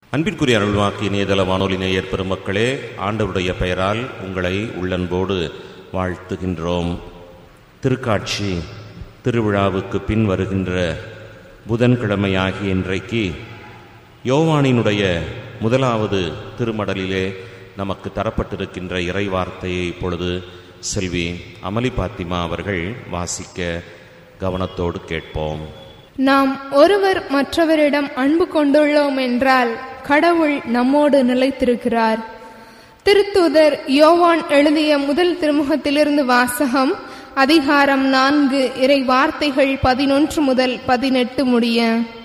அன்பிற்குரிய அருள்வாக்கு இணையதள வானொலி நேயர் பெருமக்களே ஆண்டவருடைய பெயரால் உங்களை உள்ளன்போடு வாழ்த்துகின்றோம் திருக்காட்சி திருவிழாவுக்கு பின் வருகின்ற புதன்கிழமையாகிய இன்றைக்கு யோவானினுடைய முதலாவது திருமடலிலே நமக்கு தரப்பட்டிருக்கின்ற இறைவார்த்தையை இப்பொழுது செல்வி அமளி பாத்திமா அவர்கள் வாசிக்க கவனத்தோடு கேட்போம் நாம் ஒருவர் மற்றவரிடம் அன்பு கொண்டுள்ளோம் என்றால் கடவுள் நம்மோடு நிலைத்திருக்கிறார் திருத்தூதர் யோவான் எழுதிய முதல் திருமுகத்திலிருந்து வாசகம் அதிகாரம் நான்கு இறை வார்த்தைகள் பதினொன்று முதல் பதினெட்டு முடிய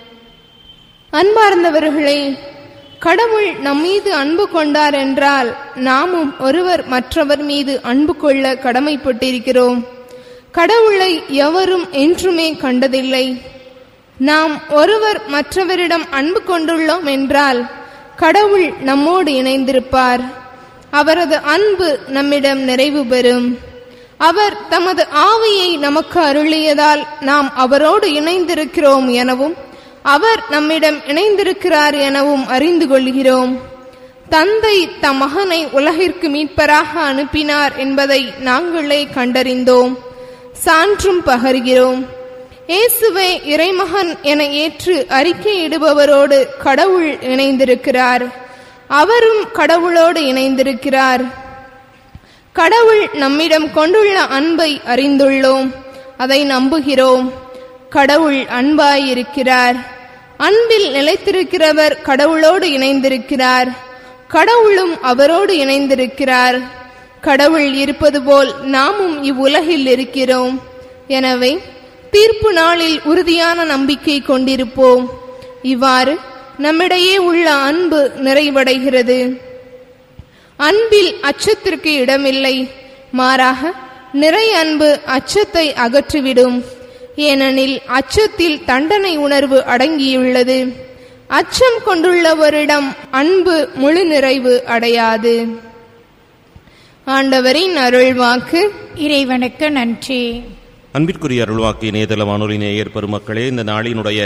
அன்பார்ந்தவர்களே கடவுள் நம் மீது அன்பு கொண்டார் என்றால் நாமும் ஒருவர் மற்றவர் மீது அன்பு கொள்ள கடமைப்பட்டிருக்கிறோம் கடவுளை எவரும் என்றுமே கண்டதில்லை நாம் ஒருவர் மற்றவரிடம் அன்பு கொண்டுள்ளோம் என்றால் கடவுள் நம்மோடு இணைந்திருப்பார் அவரது அன்பு நம்மிடம் நிறைவு பெறும் அவர் தமது ஆவியை நமக்கு அருளியதால் நாம் அவரோடு இணைந்திருக்கிறோம் எனவும் அவர் நம்மிடம் இணைந்திருக்கிறார் எனவும் அறிந்து கொள்கிறோம் தந்தை தம் மகனை உலகிற்கு மீட்பராக அனுப்பினார் என்பதை நாங்களே கண்டறிந்தோம் சான்றும் பகர்கிறோம் இயேசுவை இறைமகன் என ஏற்று அறிக்கையிடுபவரோடு கடவுள் இணைந்திருக்கிறார் அவரும் கடவுளோடு இணைந்திருக்கிறார் கடவுள் நம்மிடம் கொண்டுள்ள அன்பை அறிந்துள்ளோம் அதை நம்புகிறோம் கடவுள் அன்பாயிருக்கிறார் அன்பில் நிலைத்திருக்கிறவர் கடவுளோடு இணைந்திருக்கிறார் கடவுளும் அவரோடு இணைந்திருக்கிறார் கடவுள் இருப்பது போல் நாமும் இவ்வுலகில் இருக்கிறோம் எனவே தீர்ப்பு நாளில் உறுதியான நம்பிக்கை கொண்டிருப்போம் இவ்வாறு நம்மிடையே உள்ள அன்பு நிறைவடைகிறது அன்பில் அச்சத்திற்கு இடமில்லை மாறாக நிறை அன்பு அச்சத்தை அகற்றிவிடும் ஏனெனில் அச்சத்தில் தண்டனை உணர்வு அடங்கியுள்ளது அச்சம் கொண்டுள்ளவரிடம் அன்பு முழு நிறைவு அடையாது ஆண்டவரின் அருள்வாக்கு இறைவனுக்கு நன்றி அன்பிற்குரிய அருள்வாக்கு இணையதள வானொலி நேயர் பெருமக்களே இந்த நாளினுடைய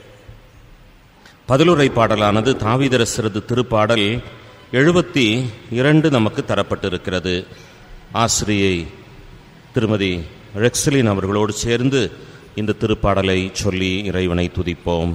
பதிலுரை பாடலானது தாவிதரசரது திருப்பாடல் எழுபத்தி இரண்டு நமக்கு தரப்பட்டிருக்கிறது ஆசிரியை திருமதி ரெக்ஸலின் அவர்களோடு சேர்ந்து இந்த திருப்பாடலை சொல்லி இறைவனை துதிப்போம்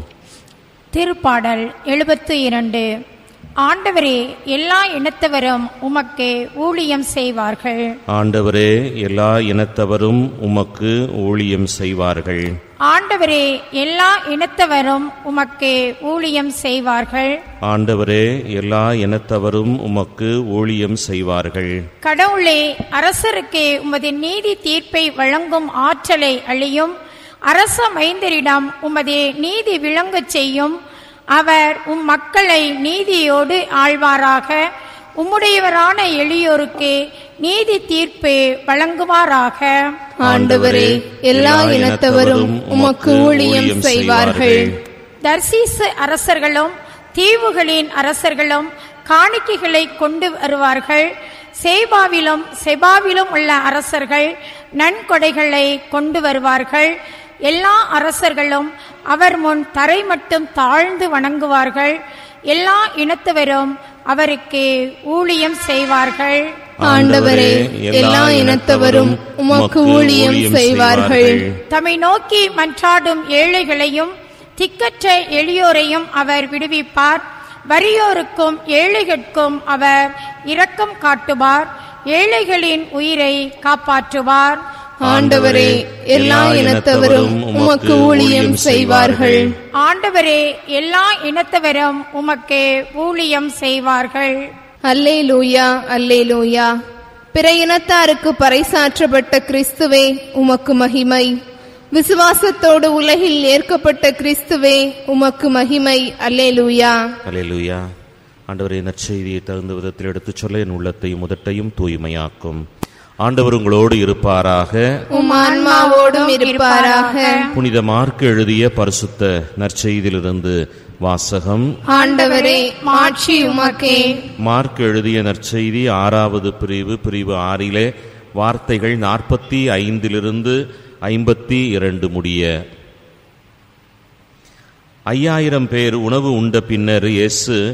திருப்பாடல் எழுபத்து இரண்டு ஆண்டவரே எல்லா இனத்தவரும் உமக்கு ஊழியம் செய்வார்கள் ஆண்டவரே எல்லா இனத்தவரும் உமக்கு ஊழியம் செய்வார்கள் ஆண்டவரே எல்லா இனத்தவரும் உமக்கு ஊழியம் செய்வார்கள் ஆண்டவரே எல்லா இனத்தவரும் உமக்கு ஊழியம் செய்வார்கள் கடவுளே அரசருக்கு உமது நீதி தீர்ப்பை வழங்கும் ஆற்றலை அழியும் அரச மைந்தரிடம் உமது நீதி விளங்கச் செய்யும் அவர் உம் மக்களை நீதியோடு ஆழ்வாராக உம்முடையவரான எளியோருக்கு நீதி தீர்ப்பு வழங்குவாராக ஆண்டவரே எல்லா இனத்தவரும் உமக்கு ஊழியம் செய்வார்கள் தர்சீசு அரசர்களும் தீவுகளின் அரசர்களும் காணிக்கைகளை கொண்டு வருவார்கள் சேபாவிலும் செபாவிலும் உள்ள அரசர்கள் நன்கொடைகளை கொண்டு வருவார்கள் எல்லா அரசர்களும் அவர் முன் தரை மட்டும் தாழ்ந்து வணங்குவார்கள் எல்லா இனத்தவரும் அவருக்கு ஊழியம் செய்வார்கள் ஆண்டவரே எல்லா இனத்தவரும் உமக்கு ஊழியம் செய்வார்கள் தம்மை நோக்கி மன்றாடும் ஏழைகளையும் திக்கற்ற எளியோரையும் அவர் விடுவிப்பார் வறியோருக்கும் ஏழைகளுக்கும் அவர் இரக்கம் காட்டுவார் ஏழைகளின் உயிரை காப்பாற்றுவார் ஆண்டவரே எல்லா இனத்தவரும் உமக்கு ஊழியம் செய்வார்கள் ஆண்டவரே எல்லா இனத்தவரும் உமக்கு ஊழியம் செய்வார்கள் அல்லே லூயா அல்லே லூயா பிற இனத்தாருக்கு பறைசாற்றப்பட்ட கிறிஸ்துவே உமக்கு மகிமை விசுவாசத்தோடு உலகில் ஏற்கப்பட்ட கிறிஸ்துவே உமக்கு மகிமை அல்லே லூயா அலையலுயா ஆண்டவரே நற்செய்தியை தகுந்த விதத்தில் எடுத்துச் சொல்ல என் உள்ளத்தையும் முதட்டையும் தூய்மையாக்கும் ஆண்டவர் உங்களோடு இருப்பாராக உம் ஆன்மாவோடும் இருப்பாராக புனித மார்க் எழுதிய பரிசுத்த நற்செய்தியிலிருந்து வாசகம் ஆண்டவரே மாட்சி உமக்கே மார்க் எழுதிய நற்செய்தி ஆறாவது பிரிவு பிரிவு ஆறிலே வார்த்தைகள் நாற்பத்தி ஐந்திலிருந்து ஐம்பத்தி இரண்டு முடிய ஐயாயிரம் பேர் உணவு உண்ட பின்னர் இயேசு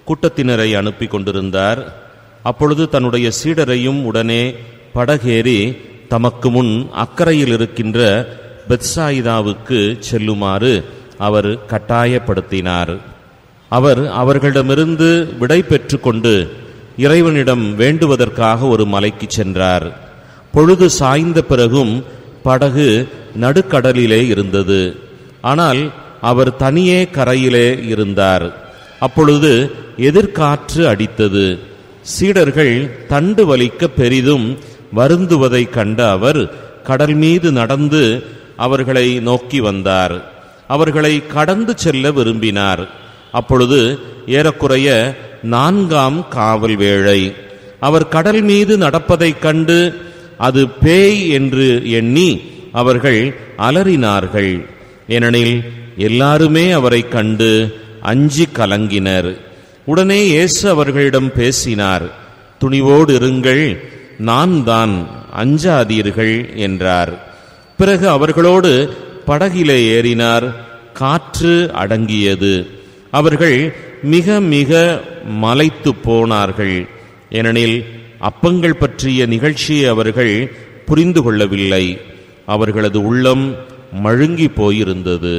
கூட்டத்தினரை அனுப்பி கொண்டிருந்தார் அப்பொழுது தன்னுடைய சீடரையும் உடனே படகேறி தமக்கு முன் அக்கறையில் இருக்கின்ற பெத்சாயிதாவுக்கு செல்லுமாறு அவர் கட்டாயப்படுத்தினார் அவர் அவர்களிடமிருந்து விடை பெற்றுக்கொண்டு இறைவனிடம் வேண்டுவதற்காக ஒரு மலைக்கு சென்றார் பொழுது சாய்ந்த பிறகும் படகு நடுக்கடலிலே இருந்தது ஆனால் அவர் தனியே கரையிலே இருந்தார் அப்பொழுது எதிர்காற்று அடித்தது சீடர்கள் தண்டு வலிக்க பெரிதும் வருந்துவதைக் கண்ட அவர் கடல் மீது நடந்து அவர்களை நோக்கி வந்தார் அவர்களை கடந்து செல்ல விரும்பினார் அப்பொழுது ஏறக்குறைய நான்காம் காவல் வேளை அவர் கடல் மீது நடப்பதைக் கண்டு அது பேய் என்று எண்ணி அவர்கள் அலறினார்கள் ஏனெனில் எல்லாருமே அவரைக் கண்டு அஞ்சி கலங்கினர் உடனே இயேசு அவர்களிடம் பேசினார் துணிவோடு இருங்கள் நான் தான் அஞ்சாதீர்கள் என்றார் பிறகு அவர்களோடு படகிலே ஏறினார் காற்று அடங்கியது அவர்கள் மிக மிக மலைத்து போனார்கள் ஏனெனில் அப்பங்கள் பற்றிய நிகழ்ச்சியை அவர்கள் புரிந்து கொள்ளவில்லை அவர்களது உள்ளம் மழுங்கி போயிருந்தது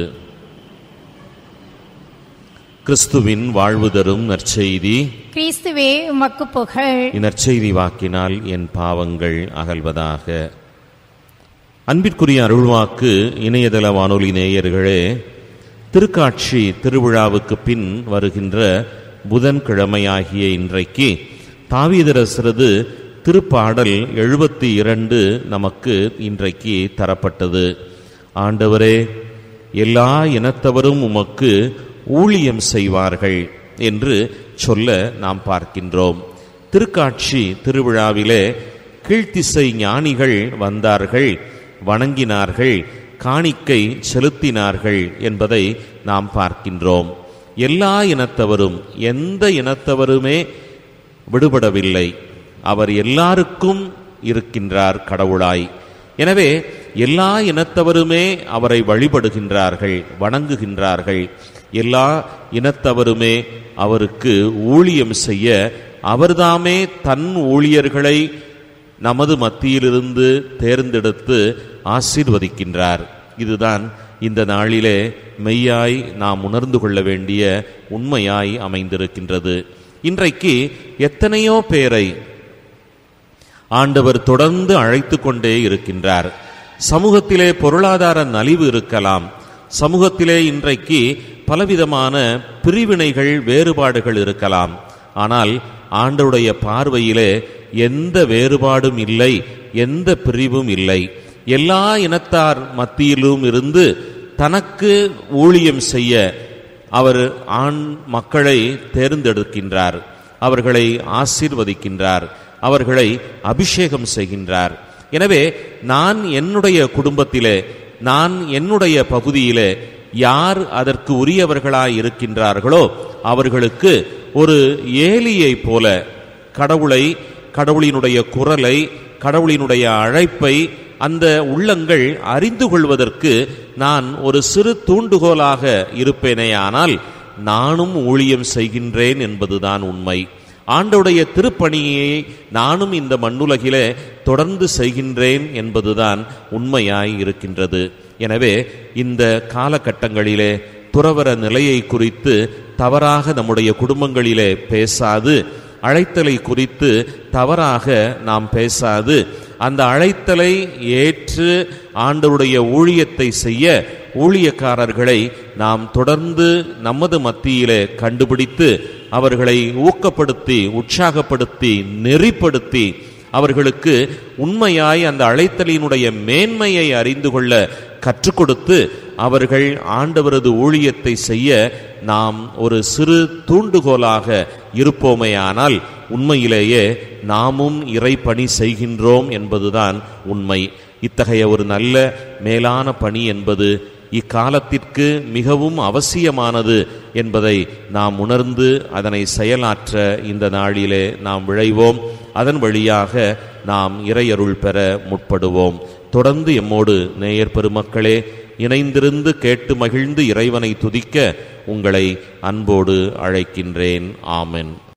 கிறிஸ்துவின் வாழ்வு தரும் நற்செய்தி கிறிஸ்துவே உமக்கு புகழ் இந்நற்செய்தி வாக்கினால் என் பாவங்கள் அகல்வதாக அன்பிற்குரிய அருள்வாக்கு இணையதள வானொலி நேயர்களே திருக்காட்சி திருவிழாவுக்கு பின் வருகின்ற புதன்கிழமையாகிய இன்றைக்கு தாவீதரசரது திருப்பாடல் எழுபத்தி இரண்டு நமக்கு இன்றைக்கு தரப்பட்டது ஆண்டவரே எல்லா இனத்தவரும் உமக்கு ஊழியம் செய்வார்கள் என்று சொல்ல நாம் பார்க்கின்றோம் திருக்காட்சி திருவிழாவிலே கீழ்த்திசை ஞானிகள் வந்தார்கள் வணங்கினார்கள் காணிக்கை செலுத்தினார்கள் என்பதை நாம் பார்க்கின்றோம் எல்லா இனத்தவரும் எந்த இனத்தவருமே விடுபடவில்லை அவர் எல்லாருக்கும் இருக்கின்றார் கடவுளாய் எனவே எல்லா இனத்தவருமே அவரை வழிபடுகின்றார்கள் வணங்குகின்றார்கள் எல்லா இனத்தவருமே அவருக்கு ஊழியம் செய்ய அவர்தாமே தன் ஊழியர்களை நமது மத்தியிலிருந்து தேர்ந்தெடுத்து ஆசீர்வதிக்கின்றார் இதுதான் இந்த நாளிலே மெய்யாய் நாம் உணர்ந்து கொள்ள வேண்டிய உண்மையாய் அமைந்திருக்கின்றது இன்றைக்கு எத்தனையோ பேரை ஆண்டவர் தொடர்ந்து அழைத்து கொண்டே இருக்கின்றார் சமூகத்திலே பொருளாதார நலிவு இருக்கலாம் சமூகத்திலே இன்றைக்கு பலவிதமான பிரிவினைகள் வேறுபாடுகள் இருக்கலாம் ஆனால் ஆண்டவருடைய பார்வையிலே எந்த வேறுபாடும் இல்லை எந்த பிரிவும் இல்லை எல்லா இனத்தார் மத்தியிலும் இருந்து தனக்கு ஊழியம் செய்ய அவர் ஆண் மக்களை தேர்ந்தெடுக்கின்றார் அவர்களை ஆசீர்வதிக்கின்றார் அவர்களை அபிஷேகம் செய்கின்றார் எனவே நான் என்னுடைய குடும்பத்திலே நான் என்னுடைய பகுதியிலே யார் அதற்கு உரியவர்களாய் இருக்கின்றார்களோ அவர்களுக்கு ஒரு ஏலியை போல கடவுளை கடவுளினுடைய குரலை கடவுளினுடைய அழைப்பை அந்த உள்ளங்கள் அறிந்து கொள்வதற்கு நான் ஒரு சிறு தூண்டுகோலாக இருப்பேனேயானால் நானும் ஊழியம் செய்கின்றேன் என்பதுதான் உண்மை ஆண்டவுடைய திருப்பணியை நானும் இந்த மண்ணுலகிலே தொடர்ந்து செய்கின்றேன் என்பதுதான் உண்மையாய் இருக்கின்றது எனவே இந்த காலகட்டங்களிலே துறவர நிலையை குறித்து தவறாக நம்முடைய குடும்பங்களிலே பேசாது அழைத்தலை குறித்து தவறாக நாம் பேசாது அந்த அழைத்தலை ஏற்று ஆண்டவருடைய ஊழியத்தை செய்ய ஊழியக்காரர்களை நாம் தொடர்ந்து நமது மத்தியிலே கண்டுபிடித்து அவர்களை ஊக்கப்படுத்தி உற்சாகப்படுத்தி நெறிப்படுத்தி அவர்களுக்கு உண்மையாய் அந்த அழைத்தலினுடைய மேன்மையை அறிந்து கொள்ள கற்றுக் கொடுத்து அவர்கள் ஆண்டவரது ஊழியத்தை செய்ய நாம் ஒரு சிறு தூண்டுகோலாக இருப்போமேயானால் உண்மையிலேயே நாமும் இறைப்பணி செய்கின்றோம் என்பதுதான் உண்மை இத்தகைய ஒரு நல்ல மேலான பணி என்பது இக்காலத்திற்கு மிகவும் அவசியமானது என்பதை நாம் உணர்ந்து அதனை செயலாற்ற இந்த நாளிலே நாம் விழைவோம் அதன் வழியாக நாம் இறையருள் பெற முற்படுவோம் தொடர்ந்து எம்மோடு நேயர் பெருமக்களே இணைந்திருந்து கேட்டு மகிழ்ந்து இறைவனை துதிக்க உங்களை அன்போடு அழைக்கின்றேன் ஆமென்